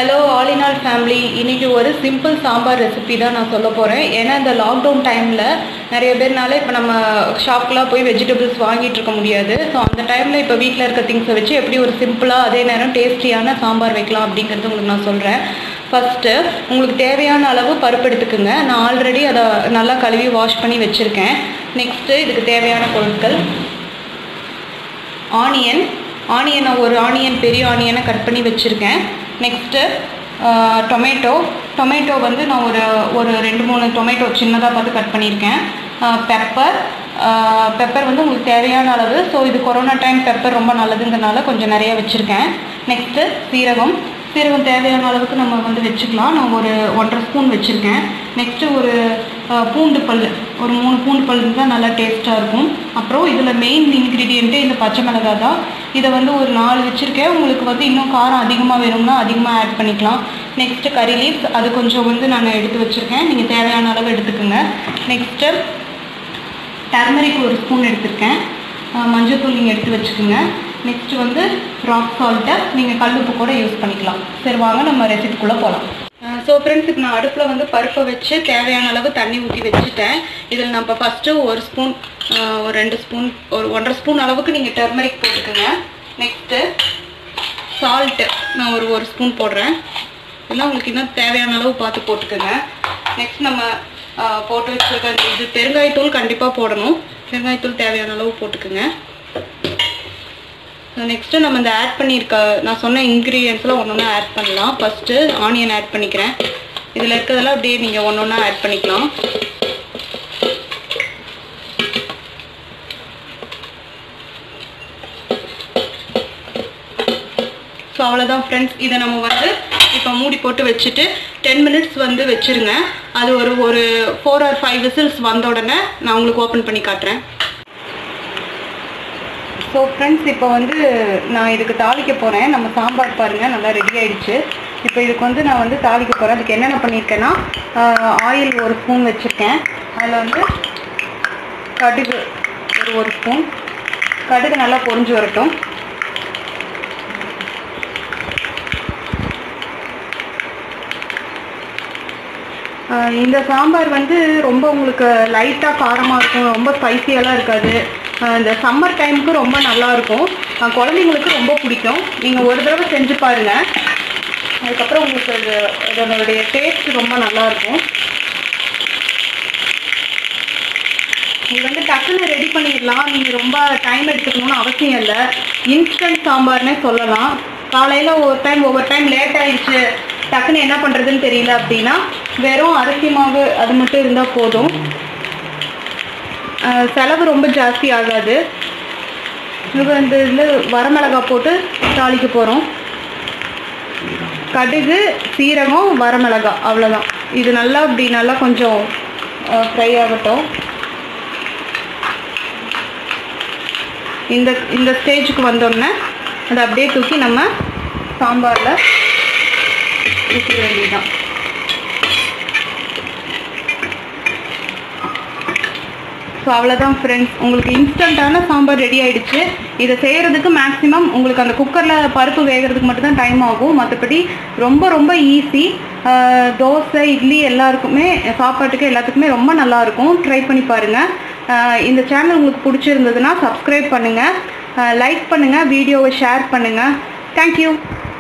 hello all in all family இன்னைக்கு ஒரு simple sambar recipe தான் நான் சொல்ல போகிறேன் ஏன்னா இந்த லாக்டவுன் டைமில் நிறைய பேர்னால இப்போ நம்ம ஷாப்லாம் போய் வெஜிடபிள்ஸ் வாங்கிட்டு இருக்க முடியாது ஸோ அந்த டைமில் இப்போ வீட்டில் இருக்க திங்ஸை வச்சு எப்படி ஒரு சிம்பிளாக அதே நேரம் டேஸ்டியான சாம்பார் வைக்கலாம் அப்படிங்கிறது உங்களுக்கு நான் சொல்கிறேன் ஃபஸ்ட்டு உங்களுக்கு தேவையான அளவு பருப்பு எடுத்துக்கோங்க நான் ஆல்ரெடி அதை நல்லா கழுவி வாஷ் பண்ணி வச்சுருக்கேன் நெக்ஸ்ட்டு இதுக்கு தேவையான பொருட்கள் ஆனியன் ஆனியனை ஒரு ஆனியன் பெரிய ஆனியனை கட் பண்ணி வச்சுருக்கேன் நெக்ஸ்ட்டு டொமேட்டோ டொமேட்டோ வந்து நான் ஒரு ஒரு ரெண்டு மூணு டொமேட்டோ சின்னதாக பார்த்து கட் பண்ணியிருக்கேன் பெப்பர் பெப்பர் வந்து உங்களுக்கு தேவையான அளவு ஸோ இது கொரோனா டைம் பெப்பர் ரொம்ப நல்லதுங்கிறனால கொஞ்சம் நிறைய வச்சுருக்கேன் நெக்ஸ்ட்டு சீரகம் சீரகம் தேவையான அளவுக்கு நம்ம வந்து வச்சுக்கலாம் நான் ஒரு ஒன்றரை ஸ்பூன் வச்சுருக்கேன் நெக்ஸ்ட்டு ஒரு அஹ், பூண்டு பல் ஒரு மூணு பூண்டு பல் தான் நல்லா டேஸ்ட்டாக இருக்கும் அப்புறம் இதில் மெயின் இன்க்ரீடியண்ட்டே இந்த பச்சை மிளகாய் தான் இதை வந்து ஒரு நாலு வச்சுருக்கேன் உங்களுக்கு வந்து இன்னும் காரம் அதிகமாக வேணும்னா அதிகமாக ஆட் பண்ணிக்கலாம் நெக்ஸ்ட்டு கறி லீவ்ஸ் அது கொஞ்சம் வந்து நான் எடுத்து வச்சுருக்கேன் நீங்கள் தேவையான அளவு எடுத்துக்கோங்க நெக்ஸ்ட்டு டர்மரிக் ஒரு ஸ்பூன் எடுத்திருக்கேன் அஹ் மஞ்சள்தூள் நீங்கள் எடுத்து வச்சுக்கோங்க நெக்ஸ்ட் வந்து ராக் சால்ட்டை நீங்கள் கல்லுப்பு கூட யூஸ் பண்ணிக்கலாம் சரி வாங்க நம்ம ரெசிபிக்குள்ளே போகலாம் ஸோ ஃப்ரெண்ட்ஸ் இப்போ நான் அடுப்பில் வந்து பருப்பை வச்சு தேவையான அளவு தண்ணி ஊற்றி வச்சுட்டேன் இதில் நம்ம ஃபஸ்ட்டு ஒரு ஸ்பூன் ஒரு ரெண்டு ஸ்பூன் ஒரு ஒன்றரை ஸ்பூன் அளவுக்கு நீங்கள் டர்மரிக் போட்டுக்கோங்க நெக்ஸ்ட்டு சால்ட்டு நான் ஒரு ஒரு ஸ்பூன் போடுறேன் இதெல்லாம் உங்களுக்கு இன்னும் தேவையான அளவு பார்த்து போட்டுக்கோங்க நெக்ஸ்ட் நம்ம ஆ, போட்டு வச்சுருக்க இந்த இது பெருங்காயத்தூள் கண்டிப்பாக போடணும் பெருங்காயத்தூள் தேவையான அளவு போட்டுக்கோங்க நெக்ஸ்ட்டு நம்ம இந்த ஆட் பண்ணியிருக்க நான் சொன்ன இன்க்ரீடியன்ஸ்லாம் ஒன்று ஒன்றா ஆட் பண்ணலாம் ஃபஸ்ட்டு ஆனியன் ஆட் பண்ணிக்கிறேன் இதில் இருக்கிறதெல்லாம் அப்படியே நீங்கள் ஒன்று ஒன்றா ஆட் பண்ணிக்கலாம் ஸோ அவ்வளோதான் ஃப்ரெண்ட்ஸ் இதை நம்ம வந்து இப்போ மூடி போட்டு வச்சுட்டு டென் மினிட்ஸ் வந்து வச்சுருங்க அது ஒரு ஒரு ஃபோர் ஆர் ஃபைவ் விசில்ஸ் வந்த உடனே நான் உங்களுக்கு ஓப்பன் பண்ணி காட்டுறேன் ஸோ ஃப்ரெண்ட்ஸ் இப்போ வந்து நான் இதுக்கு தாளிக்க போகிறேன் நம்ம சாம்பார் பாருங்கள் நல்லா ரெடி ஆயிடுச்சு இப்போ இதுக்கு வந்து நான் வந்து தாளிக்க போகிறேன் அதுக்கு என்னென்ன பண்ணியிருக்கேன்னா ஆயில் ஒரு ஸ்பூன் வச்சுருக்கேன் அதில் வந்து கடுகு ஒரு ஒரு ஸ்பூன் கடுகு நல்லா பொரிஞ்சு வரட்டும் ஆஹ் இந்த சாம்பார் வந்து ரொம்ப உங்களுக்கு லைட்டாக காரமாக இருக்கும் ரொம்ப ஸ்பைசியெல்லாம் இருக்காது ஆஹ் இந்த சம்மர் டைமுக்கு ரொம்ப நல்லா இருக்கும் ஆஹ் குழந்தைங்களுக்கு ரொம்ப பிடிக்கும் நீங்கள் ஒரு தடவை செஞ்சு பாருங்கள் அதுக்கப்புறம் உங்களுக்கு இது இதனுடைய டேஸ்ட் ரொம்ப நல்லா இருக்கும் இது வந்து டக்குன்னு ரெடி பண்ணிடலாம் நீங்கள் ரொம்ப டைம் எடுத்துக்கணும்னு அவசியம் இல்லை இன்ஸ்டன்ட் சாம்பார்னே சொல்லலாம் காலையில் ஒரு டைம் ஒவ்வொரு டைம் லேட் ஆயிடுச்சு டக்குன்னு என்ன பண்ணுறதுன்னு தெரியல அப்படின்னா வெறும் அரிசி மாவு அது மட்டும் இருந்தால் போதும் அஹ் செலவு ரொம்ப ஜாஸ்தி ஆகாது இது இந்த இதில் வரமிளகாய் போட்டு தாளிக்க போகிறோம் கடுகு சீரகம் வரமிளகாய் அவ்வளோதான் இது நல்லா இப்படி நல்லா கொஞ்சம் ஃப்ரை ஆகட்டும் இந்த இந்த ஸ்டேஜுக்கு வந்தோடனே அதை அப்படியே தூக்கி நம்ம சாம்பாரில் ஊற்றிட வேண்டியதுதான் ஸோ அவ்வளோதான் ஃப்ரெண்ட்ஸ் உங்களுக்கு இன்ஸ்டண்ட்டான சாம்பார் ரெடி ஆயிடுச்சு இதை செய்கிறதுக்கு மேக்ஸிமம் உங்களுக்கு அந்த குக்கரில் பருப்பு வேகிறதுக்கு மட்டும்தான் டைம் ஆகும் மற்றபடி ரொம்ப ரொம்ப ஈஸி தோசை இட்லி எல்லாருக்குமே சாப்பாட்டுக்கு எல்லாத்துக்குமே ரொம்ப நல்லா இருக்கும் ட்ரை பண்ணி பாருங்கள் இந்த சேனல் உங்களுக்கு பிடிச்சிருந்ததுன்னா சப்ஸ்கிரைப் பண்ணுங்கள் லைக் பண்ணுங்கள் வீடியோவை ஷேர் பண்ணுங்கள் தேங்க்யூ